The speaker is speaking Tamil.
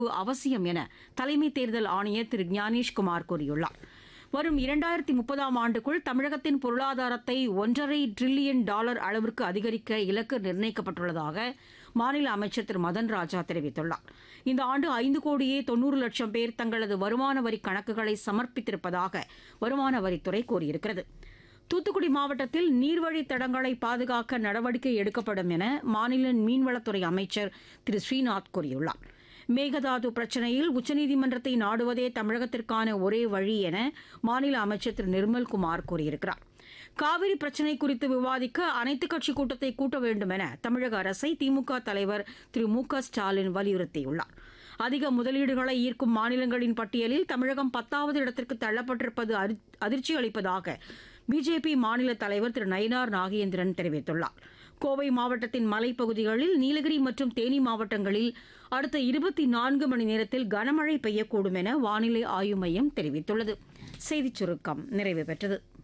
அவசியம் என தலைமை தேர்தல் ஆணையர் திரு ஞானேஷ்குமார் கூறியுள்ளார் வரும் இரண்டாயிரத்தி முப்பதாம் ஆண்டுக்குள் தமிழகத்தின் பொருளாதாரத்தை ஒன்றரை டிரில்லியன் டாலர் அளவிற்கு அதிகரிக்க இலக்கு நிர்ணயிக்கப்பட்டுள்ளதாக மாநில அமைச்சர் திரு மதன் ராஜா தெரிவித்துள்ளார் இந்த ஆண்டு ஐந்து கோடியே தொன்னூறு லட்சம் பேர் தங்களது வருமான வரி கணக்குகளை சமர்ப்பித்திருப்பதாக வருமான வரித்துறை கூறியிருக்கிறது தூத்துக்குடி மாவட்டத்தில் நீர்வழித் தடங்களை பாதுகாக்க நடவடிக்கை எடுக்கப்படும் என மாநில மீன்வளத்துறை அமைச்சர் திரு ஸ்ரீநாத் கூறியுள்ளார் மேகதாது பிரச்சினையில் உச்சநீதிமன்றத்தை நாடுவதே தமிழகத்திற்கான ஒரே வழி என மாநில அமைச்சர் திரு நிர்மல்குமார் கூறியிருக்கிறார் காவிரி பிரச்சினை குறித்து விவாதிக்க அனைத்துக் கட்சி கூட்டத்தை கூட்ட வேண்டும் என தமிழக அரசை திமுக தலைவர் திரு மு க ஸ்டாலின் வலியுறுத்தியுள்ளார் அதிக முதலீடுகளை ஈர்க்கும் மாநிலங்களின் பட்டியலில் தமிழகம் பத்தாவது இடத்திற்கு தள்ளப்பட்டிருப்பது அரி- அதிர்ச்சி அளிப்பதாக பிஜேபி மாநில தலைவர் திரு நயினார் நாகேந்திரன் தெரிவித்துள்ளார் கோவை மாவட்டத்தின் மலைப்பகுதிகளில் நீலகிரி மற்றும் தேனி மாவட்டங்களில் அடுத்த இருபத்தி நான்கு மணி நேரத்தில் கனமழை பெய்யக்கூடும் என வானிலை ஆய்வு மையம் தெரிவித்துள்ளது செய்திச் சுருக்கம் நிறைவு பெற்றது